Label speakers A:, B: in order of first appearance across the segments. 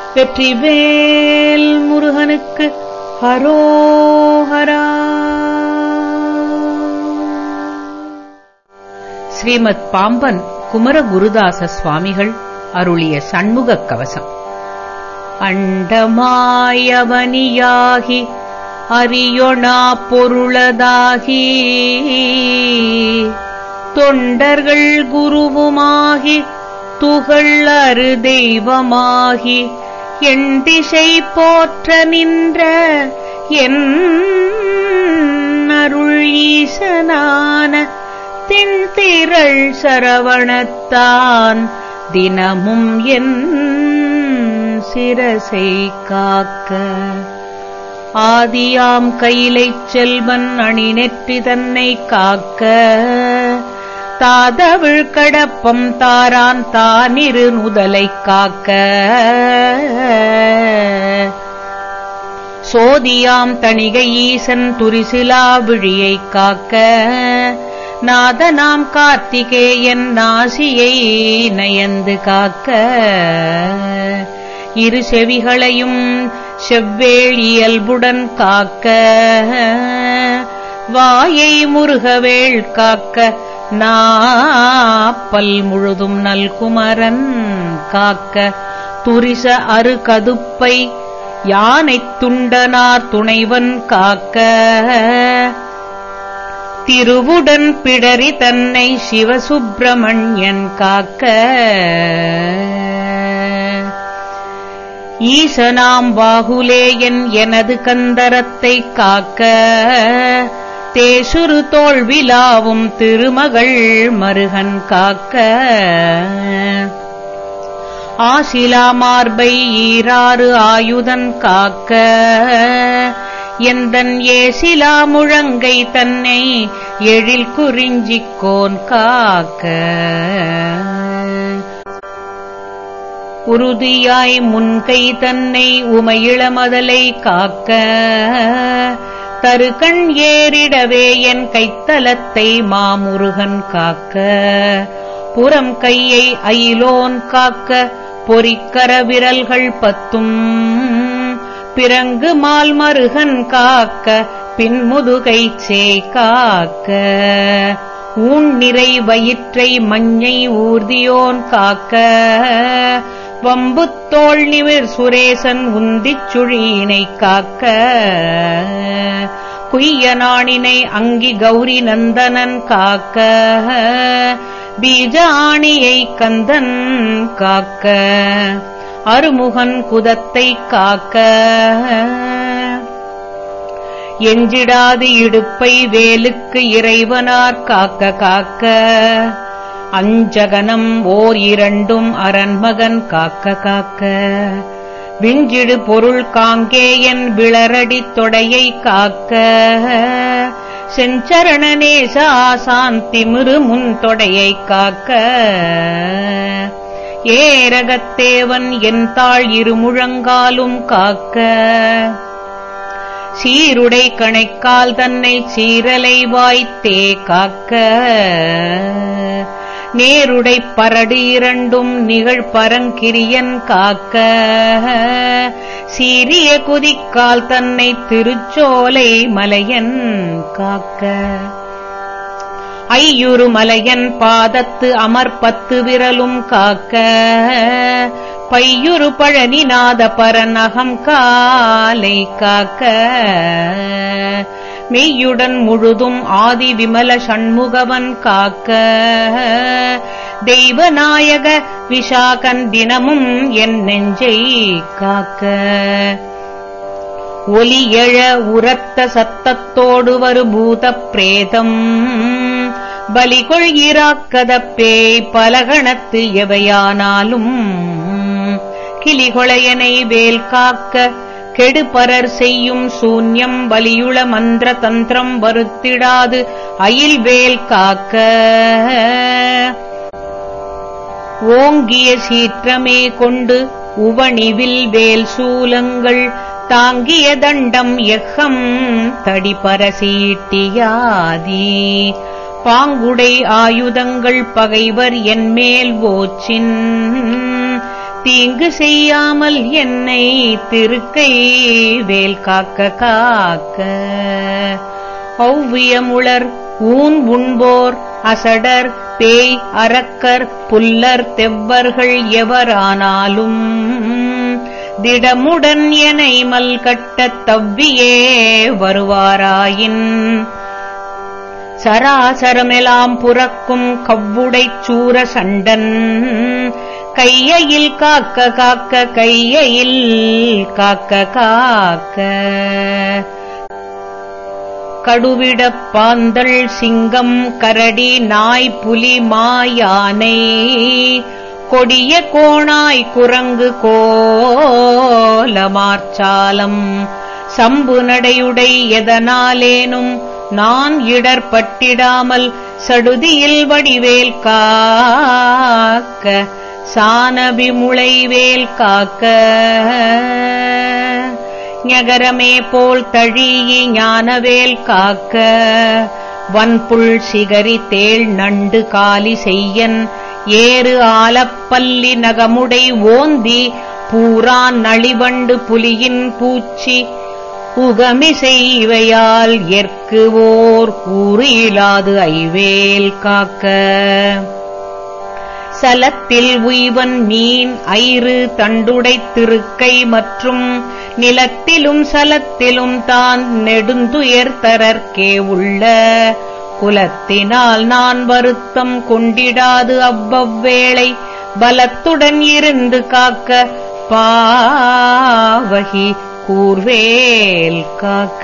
A: வெற்றிவேல் முருகனுக்கு ஹரோஹரா ஸ்ரீமத் பாம்பன் குமரகுருதாச சுவாமிகள் அருளிய சண்முகக் கவசம் அண்டமாயவனியாகி அரியொணா பொருளதாகி தொண்டர்கள் குருவுமாகி துகள் அரு தெய்வமாகி என் திசை போற்ற நின்ற என் அருள் ஈசனான திண்திரள் சரவணத்தான் தினமும் என் சிரசை காக்க ஆதியாம் கையிலைச் செல்வன் அணிநெற்றி தன்னை காக்க தாதவிழ் கடப்பம் தாரான் தானிரு நுதலைக் காக்க சோதியாம் தணிகை ஈசன் துரிசிலா விழியைக் காக்க நாதனாம் கார்த்திகேயன் நாசியை நயந்து காக்க இரு செவிகளையும் செவ்வேள் இயல்புடன் காக்க வாயை முருகவேள் காக்க நாப்பல் முழுதும் நல்குமரன் காக்க துரிச அரு கதுப்பை யானைத் துண்டனார் துணைவன் காக்க திருவுடன் பிடரி தன்னை சிவசுப்பிரமணியன் காக்க ஈசனாம் பாகுலேயன் எனது கந்தரத்தைக் காக்க தேசுரு தோல்விலாவும் திருமகள் மருகன் காக்க ஆசிலா மார்பை ஈராறு ஆயுதன் காக்க எந்தன் ஏசிலா முழங்கை தன்னை எழில் குறிஞ்சிக்கோன் காக்க உறுதியாய் முன்கை தன்னை உமையிளமதலை காக்க தருகண் ஏறிடவே என் கைத்தலத்தை மாமுருகன் காக்க புறம் கையை அயிலோன் காக்க பொறிக்கர விரல்கள் பத்தும் பிறங்கு மால் மருகன் காக்க பின்முதுகை சேய் காக்க ஊன் நிறை வயிற்றை மஞ்சை ஊர்தியோன் காக்க வம்புத்தோள் நிமிர் சுரேசன் உந்திச் சுழியினைக் காக்க குய்யநாணினை அங்கி கௌரி நந்தனன் காக்க பீஜ ஆணியை கந்தன் காக்க அருமுகன் குதத்தைக் காக்க எஞ்சிடாது இடுப்பை வேலுக்கு இறைவனார் காக்க காக்க அஞ்சகனம் ஓர் இரண்டும் அரண்மகன் காக்க காக்க விஞ்சிடு பொருள் காங்கேயன் விளரடி தொடையை காக்க செஞ்சரணநேச ஆசான் திமிரு முன் தொடையை காக்க ஏரகத்தேவன் என் தாழ் இருமுழங்காலும் காக்க சீருடை கணைக்கால் தன்னை சீரலை வாய்த்தே காக்க நேருடை பரடு இரண்டும் நிகழ் பரங்கிரியன் காக்க சீரிய குதிக்கால் தன்னை திருச்சோலை மலையன் காக்க ஐயுறு மலையன் பாதத்து அமர்பத்து விரலும் காக்க பையுறு பழனிநாத பரநகம் காலை காக்க மெய்யுடன் முழுதும் ஆதி விமல சண்முகவன் காக்க தெய்வநாயக விஷாகன் தினமும் என் நெஞ்சை காக்க ஒலி எழ உரத்த சத்தத்தோடு வரு பூத பிரேதம் பலிகொள் இராக்கத பேய் பலகணத்து எவையானாலும் கிளிகொளையனை வேல் காக்க கெடுபரர் செய்யும் சூன்யம் வலியுள மந்திர தந்திரம் வருத்திடாது அயில் வேல் காக்க ஓங்கிய சீற்றமே கொண்டு உவணிவில் வேல் சூலங்கள் தாங்கிய தண்டம் எக்கம் தடிபரசீட்டியாதி பாங்குடை ஆயுதங்கள் பகைவர் என்மேல் ஓச்சின் தீங்கு செய்யாமல் என்னை திருக்கை வேல் காக்க காக்க ஒவ்வியமுளர் ஊன் உண்போர் அசடர் பேய் அரக்கர் புல்லர் தெவ்வர்கள் எவரானாலும் திடமுடன் எனை மல்கட்டத் தவ்வியே வருவாராயின் சராசரமெலாம் புறக்கும் கவ்வுடைச் சூர சண்டன் கையையில் காக்க காக்க கையையில் காக்க காக்க கடுவிடப் பாந்தள் சிங்கம் கரடி நாய் புலி மாயானை கொடிய கோணாய் குரங்கு கோலமார்ச்சாலம் சம்பு நடையுடை எதனாலேனும் நான் இடர்பட்டிடாமல் சடுதியில் வடிவேல் காக்க சானபிமுளைவேல் காக்க ஞகரமே போல் தழியி ஞானவேல் காக்க வன்புள் சிகரி தேள் நண்டு காலி செய்யன் ஏறு ஆலப்பல்லி நகமுடை ஓந்தி பூரான் நளிவண்டு புலியின் பூச்சி உகமிசைவையால் எற்குவோர் கூறு இலாது ஐவேல் காக்க சலத்தில் உய்வன் மீன் ஐறு தண்டுடைத் திருக்கை மற்றும் நிலத்திலும் சலத்திலும் தான் நெடுந்துயர்தரற்கே உள்ள குலத்தினால் நான் வருத்தம் கொண்டிடாது அவ்வவ்வேளை பலத்துடன் இருந்து காக்க பாவகி கூர்வேல் காக்க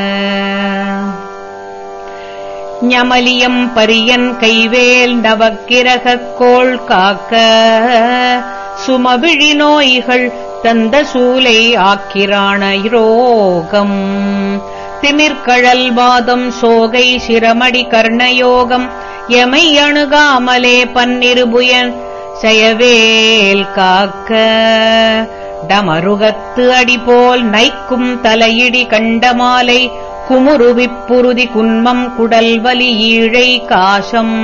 A: ஞமலியம் பரியன் கைவேல் நவக்கிரகக் கோள் காக்க சுமவிழி நோய்கள் தந்த சூலை ஆக்கிராண ரோகம் திமிர்கழல் வாதம் சோகை சிரமடி கர்ணயோகம் எமை அணுகாமலே பன்னிருபுயன் செயவேல் காக்க டமருகத்து அடிபோல் நைக்கும் தலையிடி கண்டமாலை குமுருவிப்புருதி குன்மம் குடல்வலி ஈழை காசம்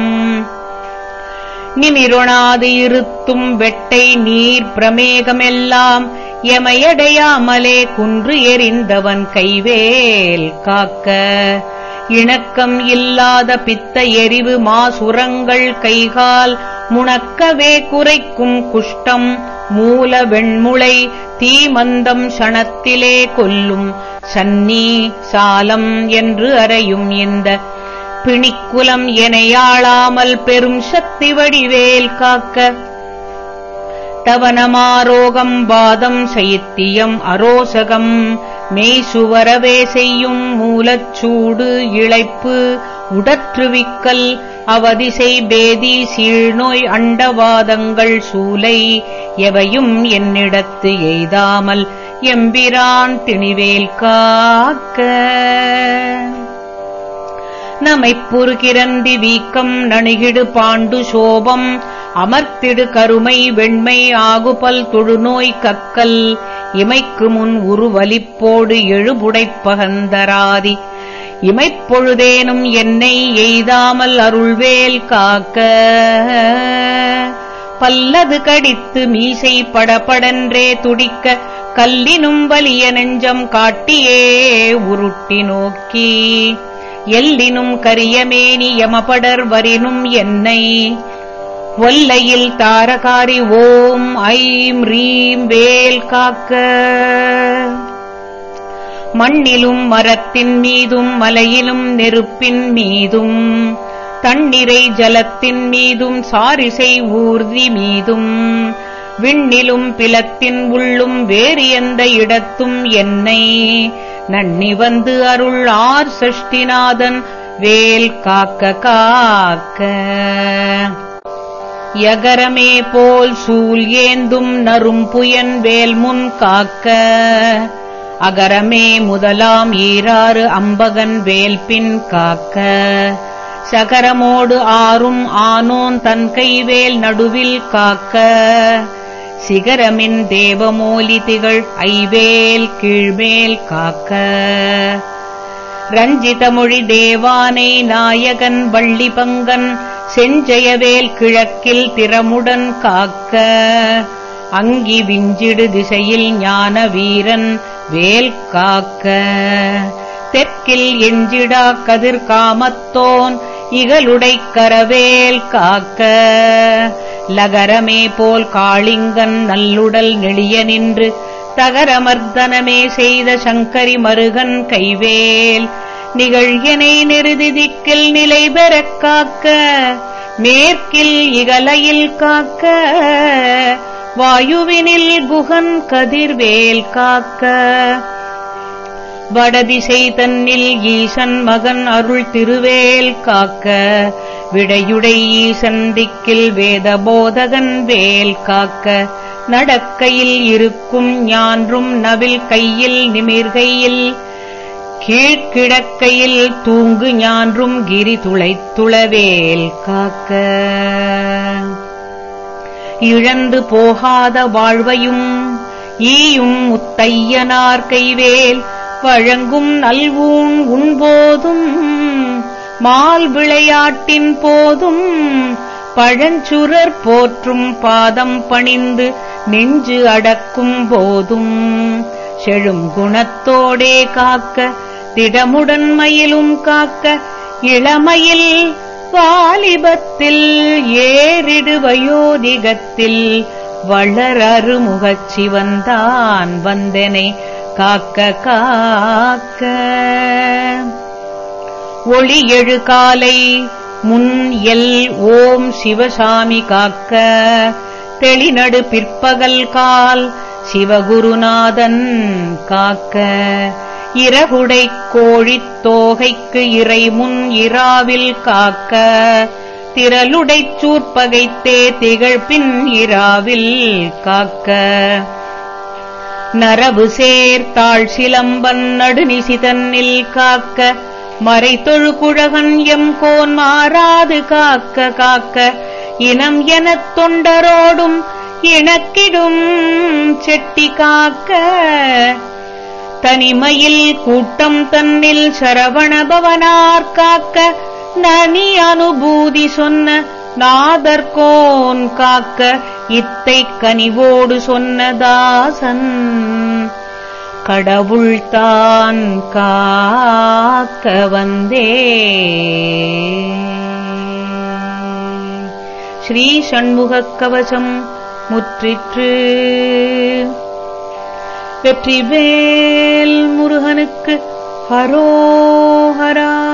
A: நிமிருணாது இருத்தும் வெட்டை நீர் பிரமேகமெல்லாம் எமையடையாமலே குன்று எறிந்தவன் கைவேல் காக்க இணக்கம் இல்லாத பித்த எரிவு மாசுரங்கள் கைகால் முணக்கவே குறைக்கும் குஷ்டம் மூல வெண்முளை தீமந்தம் சணத்திலே கொல்லும் சன்னி சாலம் என்று அறையும் இந்த பிணிக்குலம் எனையாளாமல் பெரும் சக்தி வடிவேல் காக்க தவனமாரோகம் பாதம் சைத்தியம் அரோசகம் மெய்சுவரவே செய்யும் மூலச்சூடு இழைப்பு உடற்றுவிக்கல் அவதிசை பேதி சீழ்நோய் அண்டவாதங்கள் சூலை எவையும் என்னிடத்து எய்தாமல் எம்பிரான் திணிவேல் காக்க நமைப்புறுகிறந்தி வீக்கம் நணுகிடு பாண்டு சோபம் அமர்த்திடு கருமை வெண்மை ஆகுபல் தொழுநோய் கக்கல் இமைக்கு முன் உருவலிப்போடு எழுபுடைப்பகந்தராதி இமைப்பொழுதேனும் என்னை எய்தாமல் அருள்வேல் காக்க பல்லது கடித்து மீசை படபடன்றே துடிக்க கல்லினும் வலிய நெஞ்சம் காட்டியே உருட்டி நோக்கி எல்லினும் கரியமேனி யமபடர் வரினும் என்னை ஒல்லையில் தாரகாரி ஓம் ஐம் ரீம் வேல் காக்க மண்ணிலும் மரத்தின் மீதும் மலையிலும் நெருப்பின் மீதும் தண்ணீரை ஜலத்தின் மீதும் சாரிசை ஊர்தி மீதும் விண்ணிலும் பிலத்தின் உள்ளும் வேறு எந்த இடத்தும் என்னை நன்னி வந்து அருள் ஆர் சஷ்டிநாதன் வேல் காக்க காக்க யகரமே போல் சூல் ஏந்தும் நரும்புயன் வேல் முன் காக்க அகரமே முதலாம் ஈராறு அம்பகன் வேல் பின் காக்க சகரமோடு ஆறும் ஆனோன் தன் கைவேல் நடுவில் காக்க சிகரமின் தேவமோலி திகழ் ஐவேல் கீழ்மேல் காக்க ரஞ்சிதமொழி தேவானை நாயகன் வள்ளி பங்கன் செஞ்சயவேல் கிழக்கில் திறமுடன் காக்க அங்கி விஞ்சிடு திசையில் ஞான வீரன் வேல் காக்க தெற்கில் எஞ்சிடா கதிர் காமத்தோன் இகலுடை கரவேல் காக்க லகரமே போல் காளிங்கன் நல்லுடல் நெளிய நின்று தகரமர்தனமே செய்த சங்கரி மருகன் கைவேல் நிகழ்யனை நெருதிதிக்கில் நிலை பெறக் காக்க மேற்கில் இகலையில் காக்க வாயுவினில் குகன் கதிர்வேல் காக்க வடதிசை தன்னில் ஈசன் மகன் அருள் திருவேல் காக்க விடையுடை ஈசன் திக்கில் வேத போதகன் வேல் காக்க நடக்கையில் இருக்கும் ஞான்றும் நவில் கையில் நிமிர்கையில் கீழ்கிழக்கையில் தூங்கு ஞான்றும் கிரி துளைத்துளவேல் காக்க இழந்து போகாத வாழ்வையும் ஈயும் முத்தையனார் கைவேல் வழங்கும் நல்வூன் உண்போதும் மால் விளையாட்டின் போதும் பழஞ்சுரர் போற்றும் பாதம் பணிந்து நெஞ்சு அடக்கும் போதும் செழும் குணத்தோடே காக்க திடமுடன் மயிலும் காக்க இளமையில் வாலிபத்தில் ஏறிடு வயோதிகத்தில் வளர் அருமுகச் சிவந்தான் வந்தனை காக்க காக்க ஒளி எழு காலை முன் எல் ஓம் சிவசாமி காக்க தெளிநடு பிற்பகல் கால் சிவகுருநாதன் காக்க இறகுடை கோழித் தோகைக்கு இறை முன் இராவில் காக்க திரளுடைச் சூர்ப்பகைத்தே திகழ்பின் இராவில் காக்க நரபு சேர்த்தாள் சிலம்பன் நடுநிசி தன்னில் காக்க மறை தொழு குழகன் எம் கோன் மாறாது காக்க காக்க இனம் எனத் தொண்டரோடும் இணக்கிடும் செட்டி காக்க தனிமையில் கூட்டம் தன்னில் சரவணபவனார் காக்க நனி அனுபூதி சொன்ன நாதர்கோன் காக்க இத்தை கனிவோடு சொன்ன தாசன் கடவுள்தான் காக்க வந்தே ஸ்ரீ சண்முகக் கவசம் முற்றிற்று வெற்றிவேல் முருகனுக்கு ஹரோஹரா